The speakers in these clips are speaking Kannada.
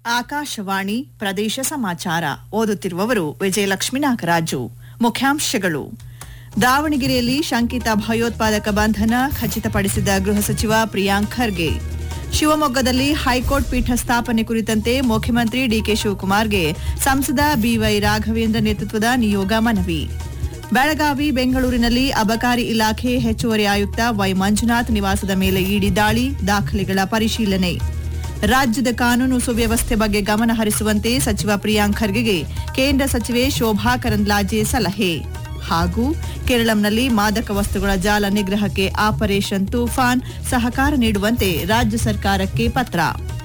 ಆಕಾಶವಾಣಿ ಪ್ರದೇಶ ಸಮಾಚಾರ ಓದುತ್ತಿರುವವರು ವಿಜಯಲಕ್ಷ್ಮಿ ನಾಗರಾಜು ಮುಖ್ಯಾಂಶಗಳು ದಾವಣಗೆರೆಯಲ್ಲಿ ಶಂಕಿತ ಭಯೋತ್ಪಾದಕ ಬಂಧನ ಖಚಿತಪಡಿಸಿದ ಗೃಹ ಸಚಿವ ಪ್ರಿಯಾಂಕ್ ಖರ್ಗೆ ಶಿವಮೊಗ್ಗದಲ್ಲಿ ಹೈಕೋರ್ಟ್ ಪೀಠ ಸ್ಥಾಪನೆ ಕುರಿತಂತೆ ಮುಖ್ಯಮಂತ್ರಿ ಡಿಕೆ ಶಿವಕುಮಾರ್ಗೆ ಸಂಸದ ಬಿವೈ ರಾಘವೇಂದ್ರ ನೇತೃತ್ವದ ನಿಯೋಗ ಮನವಿ ಬೆಳಗಾವಿ ಬೆಂಗಳೂರಿನಲ್ಲಿ ಅಬಕಾರಿ ಇಲಾಖೆ ಹೆಚ್ಚುವರಿ ಆಯುಕ್ತ ವೈ ಮಂಜುನಾಥ್ ನಿವಾಸದ ಮೇಲೆ ಇಡಿ ದಾಳಿ ದಾಖಲೆಗಳ ಪರಿಶೀಲನೆ ರಾಜ್ಯದ ಕಾನೂನು ಸುವ್ಯವಸ್ಥೆ ಬಗ್ಗೆ ಗಮನ ಹರಿಸುವಂತೆ ಸಚಿವ ಪ್ರಿಯಾಂಕ್ ಖರ್ಗೆಗೆ ಕೇಂದ್ರ ಸಚಿವೆ ಶೋಭಾ ಕರಂದ್ಲಾಜೆ ಸಲಹೆ ಹಾಗೂ ಕೇರಳಂನಲ್ಲಿ ಮಾದಕ ವಸ್ತುಗಳ ಜಾಲ ನಿಗ್ರಹಕ್ಕೆ ಆಪರೇಷನ್ ತೂಫಾನ್ ಸಹಕಾರ ನೀಡುವಂತೆ ರಾಜ್ಯ ಸರ್ಕಾರಕ್ಕೆ ಪತ್ರ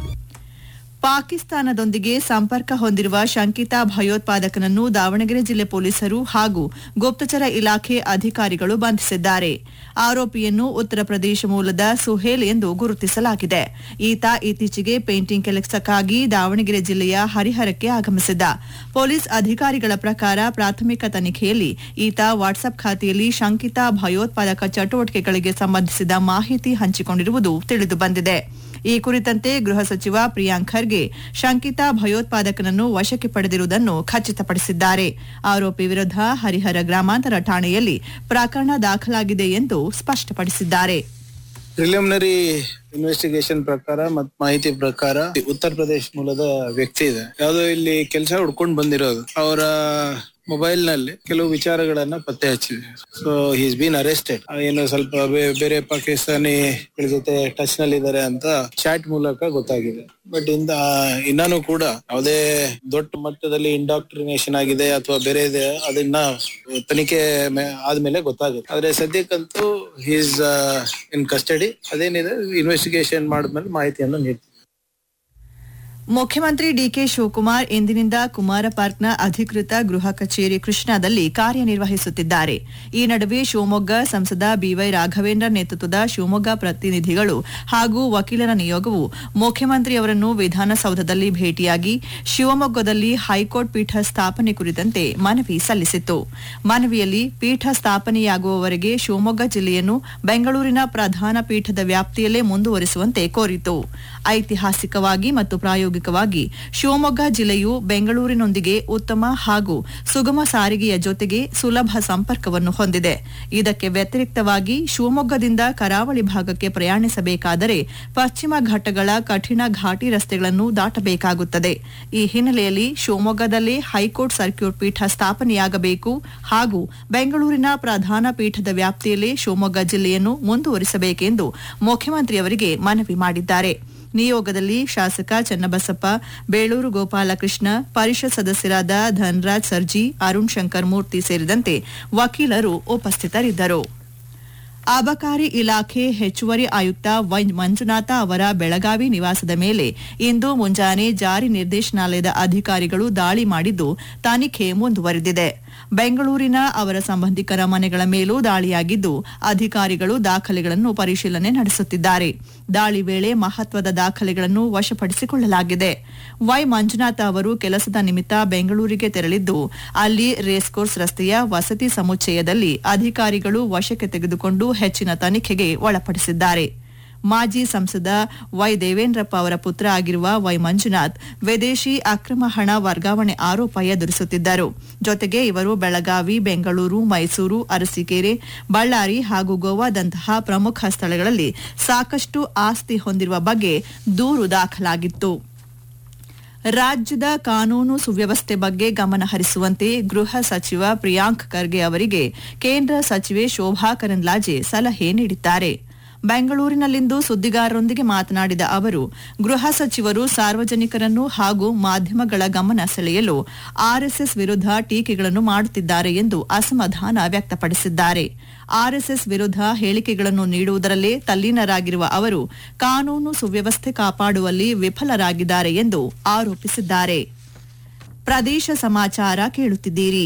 ಪಾಕಿಸ್ತಾನದೊಂದಿಗೆ ಸಂಪರ್ಕ ಹೊಂದಿರುವ ಶಂಕಿತ ಭಯೋತ್ಪಾದಕನನ್ನು ದಾವಣಗೆರೆ ಜಿಲ್ಲೆ ಪೊಲೀಸರು ಹಾಗೂ ಗುಪ್ತಚರ ಇಲಾಖೆ ಅಧಿಕಾರಿಗಳು ಬಂಧಿಸಿದ್ದಾರೆ ಆರೋಪಿಯನ್ನು ಉತ್ತರ ಪ್ರದೇಶ ಮೂಲದ ಸುಹೇಲ್ ಎಂದು ಗುರುತಿಸಲಾಗಿದೆ ಈತ ಇತ್ತೀಚೆಗೆ ಪೇಂಟಿಂಗ್ ಕೆಲಸಕ್ಕಾಗಿ ದಾವಣಗೆರೆ ಜಿಲ್ಲೆಯ ಹರಿಹರಕ್ಕೆ ಆಗಮಿಸಿದ್ದ ಪೊಲೀಸ್ ಅಧಿಕಾರಿಗಳ ಪ್ರಕಾರ ಪ್ರಾಥಮಿಕ ತನಿಖೆಯಲ್ಲಿ ಈತ ವಾಟ್ಸ್ಆಪ್ ಖಾತೆಯಲ್ಲಿ ಶಂಕಿತ ಭಯೋತ್ಪಾದಕ ಚಟುವಟಿಕೆಗಳಿಗೆ ಸಂಬಂಧಿಸಿದ ಮಾಹಿತಿ ಹಂಚಿಕೊಂಡಿರುವುದು ತಿಳಿದುಬಂದಿದೆ ಈ ಕುರಿತಂತೆ ಗೃಹ ಸಚಿವ ಪ್ರಿಯಾಂಕ್ ಖರ್ಗೆ ಶಂಕಿತ ಭಯೋತ್ಪಾದಕನನ್ನು ವಶಕ್ಕೆ ಪಡೆದಿರುವುದನ್ನು ಖಚಿತಪಡಿಸಿದ್ದಾರೆ ಆರೋಪಿ ವಿರುದ್ಧ ಹರಿಹರ ಗ್ರಾಮಾಂತರ ಠಾಣೆಯಲ್ಲಿ ಪ್ರಕರಣ ದಾಖಲಾಗಿದೆ ಎಂದು ಸ್ಪಷ್ಟಪಡಿಸಿದ್ದಾರೆ ಪ್ರಿಲಿಮಿನರಿ ಇನ್ವೆಸ್ಟಿಗೇಷನ್ ಪ್ರಕಾರ ಮತ್ ಮಾಹಿತಿ ಪ್ರಕಾರ ಉತ್ತರ ಪ್ರದೇಶ ಮೂಲದ ವ್ಯಕ್ತಿ ಇದೆ ಯಾವ್ದೋ ಇಲ್ಲಿ ಕೆಲಸ ಹುಡ್ಕೊಂಡ್ ಬಂದಿರೋದು ಅವರ ಮೊಬೈಲ್ ನಲ್ಲಿ ಕೆಲವು ವಿಚಾರಗಳನ್ನ ಪತ್ತೆ ಹಚ್ಚಿದೆ ಸೊ ಈಸ್ ಬೀನ್ ಅರೆಸ್ಟೆಡ್ ಏನು ಸ್ವಲ್ಪ ಬೇ- ಬೇರೆ ಪಾಕಿಸ್ತಾನಿ ಜೊತೆ ಟಚ್ ನಲ್ಲಿ ಇದಾರೆ ಅಂತ ಚಾಟ್ ಮೂಲಕ ಗೊತ್ತಾಗಿದೆ ಬಟ್ ಇಂದ ಇನ್ನಾನು ಕೂಡ ಯಾವುದೇ ದೊಡ್ಡ ಮಟ್ಟದಲ್ಲಿ ಇಂಡಾಕ್ಟ್ರಿನೇಷನ್ ಆಗಿದೆ ಅಥವಾ ಬೇರೆ ಇದೆ ಅದನ್ನ ತನಿಖೆ ಮೇ- ಆದ್ಮೇಲೆ ಗೊತ್ತಾಗುತ್ತೆ ಆದ್ರೆ ಸದ್ಯಕ್ಕಂತೂ ಈಸ್ ಇನ್ ಕಸ್ಟಡಿ ಅದೇನಿದೆ ಇನ್ವೆಸ್ಟಿಗೇಷನ್ ಮಾಡಿದ್ಮೇಲೆ ಮಾಹಿತಿಯನ್ನು ನೀಡ್ತೀವಿ ಮುಖ್ಯಮಂತ್ರಿ ಡಿಕೆ ಶಿವಕುಮಾರ್ ಇಂದಿನಿಂದ ಕುಮಾರ ಪಾರ್ಕ್ನ ಅಧಿಕೃತ ಗೃಹ ಕಚೇರಿ ಕೃಷ್ಣಾದಲ್ಲಿ ಕಾರ್ಯನಿರ್ವಹಿಸುತ್ತಿದ್ದಾರೆ ಈ ನಡುವೆ ಶಿವಮೊಗ್ಗ ಸಂಸದ ಬಿವೈ ರಾಘವೇಂದ್ರ ನೇತೃತ್ವದ ಶಿವಮೊಗ್ಗ ಪ್ರತಿನಿಧಿಗಳು ಹಾಗೂ ವಕೀಲರ ನಿಯೋಗವು ಮುಖ್ಯಮಂತ್ರಿಯವರನ್ನು ವಿಧಾನಸೌಧದಲ್ಲಿ ಭೇಟಿಯಾಗಿ ಶಿವಮೊಗ್ಗದಲ್ಲಿ ಹೈಕೋರ್ಟ್ ಪೀಠ ಸ್ಥಾಪನೆ ಕುರಿತಂತೆ ಮನವಿ ಸಲ್ಲಿಸಿತ್ತು ಮನವಿಯಲ್ಲಿ ಪೀಠ ಸ್ಥಾಪನೆಯಾಗುವವರೆಗೆ ಶಿವಮೊಗ್ಗ ಜಿಲ್ಲೆಯನ್ನು ಬೆಂಗಳೂರಿನ ಪ್ರಧಾನ ಪೀಠದ ವ್ಯಾಪ್ತಿಯಲ್ಲೇ ಮುಂದುವರಿಸುವಂತೆ ಕೋರಿತು ಐತಿಹಾಸಿಕವಾಗಿ ಮತ್ತು ಪ್ರಾಯೋಗಿಕವಾಗಿ ಶಿವಮೊಗ್ಗ ಜಿಲ್ಲೆಯು ಬೆಂಗಳೂರಿನೊಂದಿಗೆ ಉತ್ತಮ ಹಾಗೂ ಸುಗಮ ಸಾರಿಗೆಯ ಜೊತೆಗೆ ಸುಲಭ ಸಂಪರ್ಕವನ್ನು ಹೊಂದಿದೆ ಇದಕ್ಕೆ ವ್ಯತಿರಿಕ್ತವಾಗಿ ಶಿವಮೊಗ್ಗದಿಂದ ಕರಾವಳಿ ಭಾಗಕ್ಕೆ ಪ್ರಯಾಣಿಸಬೇಕಾದರೆ ಪಶ್ಚಿಮ ಘಟ್ಟಗಳ ಕಠಿಣ ಘಾಟಿ ರಸ್ತೆಗಳನ್ನು ದಾಟಬೇಕಾಗುತ್ತದೆ ಈ ಹಿನ್ನೆಲೆಯಲ್ಲಿ ಶಿವಮೊಗ್ಗದಲ್ಲೇ ಹೈಕೋರ್ಟ್ ಸರ್ಕ್ಯೂಟ್ ಪೀಠ ಸ್ಥಾಪನೆಯಾಗಬೇಕು ಹಾಗೂ ಬೆಂಗಳೂರಿನ ಪ್ರಧಾನ ಪೀಠದ ವ್ಯಾಪ್ತಿಯಲ್ಲೇ ಶಿವಮೊಗ್ಗ ಜಿಲ್ಲೆಯನ್ನು ಮುಂದುವರಿಸಬೇಕೆಂದು ಮುಖ್ಯಮಂತ್ರಿಯವರಿಗೆ ಮನವಿ ಮಾಡಿದ್ದಾರೆ ನಿಯೋಗದಲ್ಲಿ ಶಾಸಕ ಚನ್ನಬಸಪ್ಪ ಬೇಳೂರು ಗೋಪಾಲಕೃಷ್ಣ ಪರಿಷತ್ ಸದಸ್ಯರಾದ ಧನರಾಜ್ ಸರ್ಜಿ ಅರುಣ್ ಶಂಕರ್ ಮೂರ್ತಿ ಸೇರಿದಂತೆ ವಕೀಲರು ಉಪಸ್ಥಿತರಿದ್ದರು ಅಬಕಾರಿ ಇಲಾಖೆ ಹೆಚ್ಚುವರಿ ಆಯುಕ್ತ ವೈ ಮಂಜುನಾಥ ಅವರ ಬೆಳಗಾವಿ ನಿವಾಸದ ಮೇಲೆ ಇಂದು ಮುಂಜಾನೆ ಜಾರಿ ನಿರ್ದೇಶನಾಲಯದ ಅಧಿಕಾರಿಗಳು ದಾಳಿ ಮಾಡಿದ್ದು ತನಿಖೆ ಮುಂದುವರೆದಿದೆ ಬೆಂಗಳೂರಿನ ಅವರ ಸಂಬಂಧಿಕರ ಮನೆಗಳ ಮೇಲೂ ದಾಳಿಯಾಗಿದ್ದು ಅಧಿಕಾರಿಗಳು ದಾಖಲೆಗಳನ್ನು ಪರಿಶೀಲನೆ ನಡೆಸುತ್ತಿದ್ದಾರೆ ದಾಳಿ ವೇಳೆ ಮಹತ್ವದ ದಾಖಲೆಗಳನ್ನು ವಶಪಡಿಸಿಕೊಳ್ಳಲಾಗಿದೆ ವೈ ಮಂಜುನಾಥ ಅವರು ಕೆಲಸದ ನಿಮಿತ್ತ ಬೆಂಗಳೂರಿಗೆ ತೆರಳಿದ್ದು ಅಲ್ಲಿ ರೇಸ್ಕೋರ್ಸ್ ರಸ್ತೆಯ ವಸತಿ ಸಮುಚ್ಚಯದಲ್ಲಿ ಅಧಿಕಾರಿಗಳು ವಶಕ್ಕೆ ತೆಗೆದುಕೊಂಡು ಹೆಚ್ಚಿನ ತನಿಖೆಗೆ ಒಳಪಡಿಸಿದ್ದಾರೆ ಮಾಜಿ ಸಂಸದ ವೈ ದೇವೇಂದ್ರಪ್ಪ ಅವರ ಪುತ್ರ ಆಗಿರುವ ವೈ ಮಂಜುನಾಥ್ ವಿದೇಶಿ ಅಕ್ರಮ ಹಣ ವರ್ಗಾವಣೆ ಆರೋಪ ಎದುರಿಸುತ್ತಿದ್ದರು ಜೊತೆಗೆ ಇವರು ಬೆಳಗಾವಿ ಬೆಂಗಳೂರು ಮೈಸೂರು ಅರಸೀಕೆರೆ ಬಳ್ಳಾರಿ ಹಾಗೂ ಗೋವಾದಂತಹ ಪ್ರಮುಖ ಸ್ಥಳಗಳಲ್ಲಿ ಸಾಕಷ್ಟು ಆಸ್ತಿ ಹೊಂದಿರುವ ಬಗ್ಗೆ ದೂರು ದಾಖಲಾಗಿತ್ತು ರಾಜ್ಯದ ಕಾನೂನು ಸುವ್ಯವಸ್ಥೆ ಬಗ್ಗೆ ಗಮನ ಹರಿಸುವಂತೆ ಗೃಹ ಸಚಿವ ಪ್ರಿಯಾಂಕ್ ಖರ್ಗೆ ಅವರಿಗೆ ಕೇಂದ್ರ ಸಚಿವೆ ಶೋಭಾ ಕರಂದ್ಲಾಜೆ ಸಲಹೆ ನೀಡಿದ್ದಾರೆ ಬೆಂಗಳೂರಿನಲ್ಲಿಂದು ಸುದ್ದಿಗಾರರೊಂದಿಗೆ ಮಾತನಾಡಿದ ಅವರು ಗೃಹ ಸಚಿವರು ಸಾರ್ವಜನಿಕರನ್ನು ಹಾಗೂ ಮಾಧ್ಯಮಗಳ ಗಮನ ಸೆಳೆಯಲು ಆರ್ಎಸ್ಎಸ್ ವಿರುದ್ಧ ಟೀಕೆಗಳನ್ನು ಮಾಡುತ್ತಿದ್ದಾರೆ ಎಂದು ಅಸಮಾಧಾನ ವ್ಯಕ್ತಪಡಿಸಿದ್ದಾರೆ ಆರ್ಎಸ್ಎಸ್ ವಿರುದ್ಧ ಹೇಳಿಕೆಗಳನ್ನು ನೀಡುವುದರಲ್ಲೇ ತಲ್ಲೀನರಾಗಿರುವ ಅವರು ಕಾನೂನು ಸುವ್ಯವಸ್ಥೆ ಕಾಪಾಡುವಲ್ಲಿ ವಿಫಲರಾಗಿದ್ದಾರೆ ಎಂದು ಆರೋಪಿಸಿದ್ದಾರೆ ಪ್ರದೇಶ ಸಮಾಚಾರ ಕೇಳುತ್ತಿದ್ದೀರಿ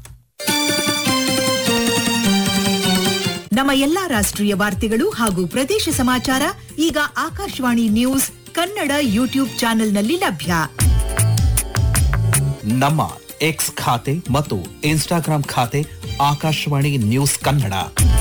ನಮ್ಮ ಎಲ್ಲಾ ರಾಷ್ಟ್ರೀಯ ವಾರ್ತೆಗಳು ಹಾಗೂ ಪ್ರದೇಶ ಸಮಾಚಾರ ಈಗ ಆಕಾಶವಾಣಿ ನ್ಯೂಸ್ ಕನ್ನಡ ಯೂಟ್ಯೂಬ್ ಚಾನೆಲ್ನಲ್ಲಿ ಲಭ್ಯ ನಮ್ಮ ಎಕ್ಸ್ ಖಾತೆ ಮತ್ತು ಇನ್ಸ್ಟಾಗ್ರಾಂ ಖಾತೆ ಆಕಾಶವಾಣಿ ನ್ಯೂಸ್ ಕನ್ನಡ